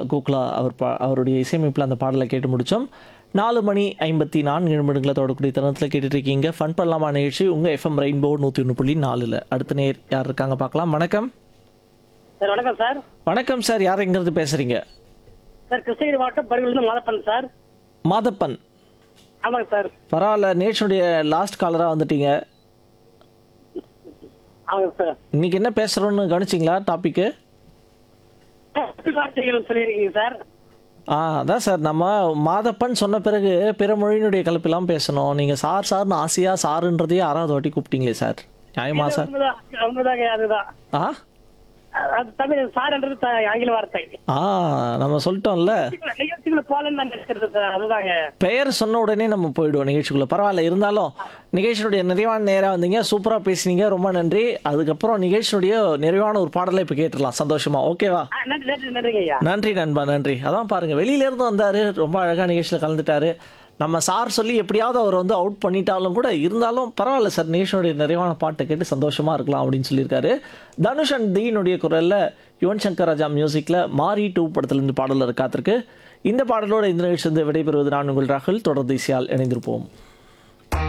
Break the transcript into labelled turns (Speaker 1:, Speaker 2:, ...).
Speaker 1: கோகுலா அவர் பா அவருடைய இசையமைப்பில் அந்த பாடலை கேட்டு முடித்தோம் நாலு மணி ஐம்பத்தி நான்கு நிமிடங்களை தொடக்கூடிய தருணத்தில் கேட்டுட்டு இருக்கீங்க ஃபன் பண்ணலாமா நிகழ்ச்சி உங்கள் எஃப்எம் ரெயின்போ நூற்றி ஒன்று புள்ளி நாலில் அடுத்த நேர் யார் இருக்காங்க பார்க்கலாம் வணக்கம்
Speaker 2: சார் வணக்கம் சார்
Speaker 1: வணக்கம் சார் யார் எங்கிறது பேசுகிறீங்க
Speaker 2: சார் கிருஷ்ணகிரி மாவட்டம் பருவிலிருந்து மாதப்பன் சார்
Speaker 1: மாதப்பன்
Speaker 2: ஆமாங்க சார்
Speaker 1: பரவாயில்ல நேஷனுடைய லாஸ்ட் காலராக வந்துட்டீங்க
Speaker 2: ஆமாங்க சார்
Speaker 1: இன்னைக்கு என்ன பேசுகிறோன்னு கவனிச்சிங்களா டாப்பிக்கு
Speaker 2: வார்த்தைகள் சொல்லியிருக்கீங்க சார்
Speaker 1: ஆ அதான் சார் நம்ம மாதப்பன் சொன்ன பிறகு பிற மொழியினுடைய கலப்பெல்லாம் பேசணும் நீங்கள் சார் சார்னு ஆசையாக சாருன்றதையே ஆறாவது வாட்டி கூப்பிட்டீங்களே சார் நியாயமா சார்
Speaker 2: உண்மைதான் உண்மைதாங்க அதுதான்
Speaker 1: ஆ
Speaker 2: அது தமிழ் சார்ன்றது த- ஆங்கில வார்த்தை
Speaker 1: ஆ நம்ம சொல்லிட்டோம்ல
Speaker 2: நிகழ்ச்சிக்குள்ள போலன்னு நான் நினைக்கிறது சார் அதுதாங்க
Speaker 1: பெயர் சொன்ன உடனே நம்ம போயிடுவோம் நிகழ்ச்சிக்குள்ளே பரவாயில்ல இருந்தாலும் நிகழ்ச்சியினுடைய நிறைவான நேராக வந்தீங்க சூப்பராக பேசுனீங்க ரொம்ப நன்றி அதுக்கப்புறம் நிகழ்ச்சியினுடைய நிறைவான ஒரு பாடலை இப்போ கேட்டுடலாம் சந்தோஷமா ஓகேவா
Speaker 2: ஆ, நன்றி நன்றி நன்றிங்க ஐயா
Speaker 1: நன்றி நண்பா நன்றி அதான் பாருங்க வெளியில இருந்து வந்தாரு ரொம்ப அழகா நிகழ்ச்சியில் கலந்துட்டாரு நம்ம சார் சொல்லி எப்படியாவது அவர் வந்து அவுட் பண்ணிட்டாலும் கூட இருந்தாலும் பரவாயில்ல சார் நேஷனுடைய நிறைவான பாட்டை கேட்டு சந்தோஷமா இருக்கலாம் அப்படின்னு சொல்லியிருக்காரு தனுஷ் அண்ட் தீனுடைய குரல்ல யுவன் சங்கர் ராஜா மியூசிக்ல மாரி டூ படத்திலிருந்து பாடல் காத்திருக்கு இந்த பாடலோட இந்த நிகழ்ச்சி வந்து விடைபெறுவது நான் உங்கள் ராகுல் தொடர்ந்து இசையால் இணைந்திருப்போம்